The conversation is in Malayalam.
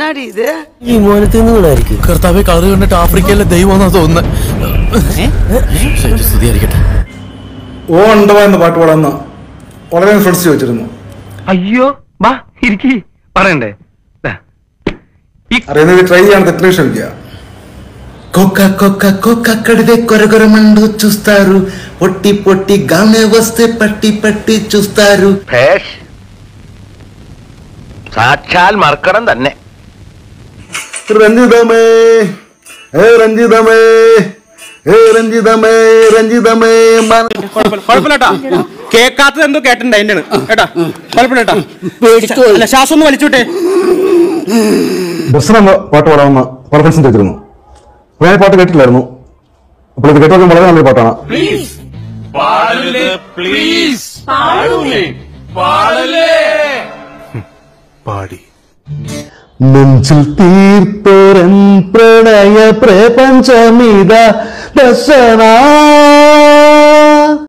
എന്നാടി ഇത് ഈ മോനത്തിൽ നിന്നായിരിക്കും കർത്താവെ കളറ് കണ്ടിട്ട് ആഫ്രിക്കയിലെ ദൈവം എന്നാ തോന്നുന്നത് ശരി സ്തുതിയായിരിക്കട്ടെ ഓ ഉണ്ടവ എന്ന പാട്ട് പാടാന്ന് വളരെ ഫ്രണ്ട്സ് ചോദിച്ചിരുന്നു അയ്യോ വാ ഇരിക്കി പറയണ്ടേ ദാ. അറിയുന്നത് ട്രൈ ചെയ്യാൻ തെറ്റിന് ക്ഷമിക്കുക కొక్క కొక్క కొక్క కడితే కొరగొరమండు చూస్తారు పొట్టి పొట్టి గానే వస్తే పట్టి పట్టి చూస్తారు ഭേഷ് സാക്ഷാൽ മർക്കടം തന്നെ രഞ്ജിതമേ ഏ രഞ്ജിതമേ ഏ രഞ്ജിതമേ രഞ്ജിതമേ മന- കുഴപ്പമില്ലട്ടാ കേക്കാത്തത് എന്തോ കേട്ടിട്ടുണ്ട് അതിന്റെ കേട്ടാ കുഴപ്പമില്ലട്ടാ അല്ല ശ്വാസം ഒന്ന് വലിച്ചോട്ടെ ദർശനം എന്ന പാട്ട് പാടാമെന്ന് പല ഫ്രണ്ട്സും ചോദിച്ചിരുന്നു അപ്പൊ ഞാൻ ഈ പാട്ട് കേട്ടില്ലായിരുന്നു അപ്പോൾ ഇത് കേട്ടോക്കാൻ വളരെ നല്ലൊരു പാട്ടാണ് പാടി നെഞ്ചിൽ തീർത്തോരൻ പ്രണയ പ്രപഞ്ചമിത ദർശന